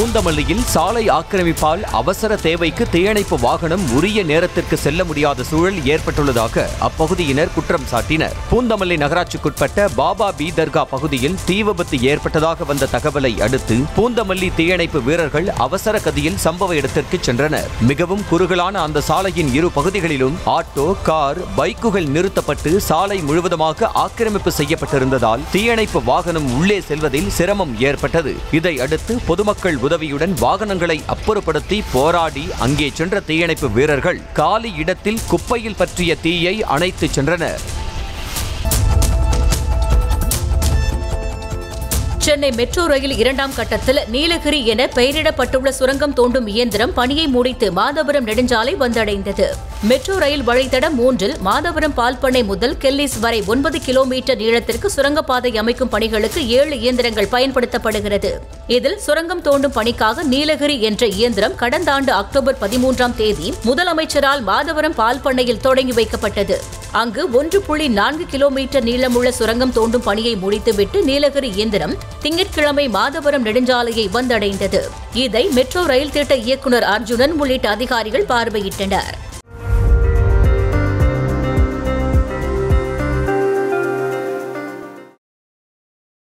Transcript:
பூந்தமல்லியில் சாலை ஆக்கிரமிப்பால் அவசர தேவைக்கு தீயணைப்பு வாகனம் உரிய நேரத்திற்கு செல்ல முடியாத சூழல் ஏற்பட்டுள்ளதாக அப்பகுதியினர் குற்றம் சாட்டினர் பூந்தமல்லி நகராட்சிக்குட்பட்ட பாபா பி தர்கா பகுதியில் தீ விபத்து ஏற்பட்டதாக வந்த தகவலை அடுத்து பூந்தமல்லி தீயணைப்பு வீரர்கள் அவசர கதியில் சம்பவ இடத்திற்கு சென்றனர் மிகவும் குறுகலான அந்த சாலையின் இரு பகுதிகளிலும் ஆட்டோ கார் பைக்குகள் நிறுத்தப்பட்டு சாலை முழுவதுமாக ஆக்கிரமிப்பு செய்யப்பட்டிருந்ததால் தீயணைப்பு வாகனம் உள்ளே செல்வதில் சிரமம் ஏற்பட்டது இதை அடுத்து பொதுமக்கள் உதவியுடன் வாகனங்களை அப்புறப்படுத்தி போராடி அங்கே சென்ற தீயணைப்பு வீரர்கள் காலி இடத்தில் குப்பையில் பற்றிய தீயை அணைத்துச் சென்றனர் சென்னை மெட்ரோ ரயில் இரண்டாம் கட்டத்தில் நீலகிரி என பெயரிடப்பட்டுள்ள சுரங்கம் தோண்டும் இயந்திரம் பணியை முடித்து மாதவரம் நெடுஞ்சாலை வந்தடைந்தது மெட்ரோ ரயில் வழித்தடம் மூன்றில் மாதவரம் பால்பண்ணை முதல் கெல்லிஸ் வரை ஒன்பது கிலோமீட்டர் நீளத்திற்கு சுரங்கப்பாதை அமைக்கும் பணிகளுக்கு ஏழு இயந்திரங்கள் பயன்படுத்தப்படுகிறது இதில் சுரங்கம் தோண்டும் பணிக்காக நீலகிரி என்ற இயந்திரம் கடந்த ஆண்டு அக்டோபர் பதிமூன்றாம் தேதி முதலமைச்சரால் மாதவரம் பால்பண்ணையில் தொடங்கி வைக்கப்பட்டது அங்கு ஒன்று புள்ளி நான்கு கிலோமீட்டர் நீளமுள்ள சுரங்கம் தோண்டும் பணியை முடித்துவிட்டு நீலகிரி இயந்திரம் திங்கட்கிழமை மாதவரம் நெடுஞ்சாலையை வந்தடைந்தது இதை மெட்ரோ ரயில் திட்ட இயக்குநர் அர்ஜுனன் உள்ளிட்ட அதிகாரிகள் பார்வையிட்டனர்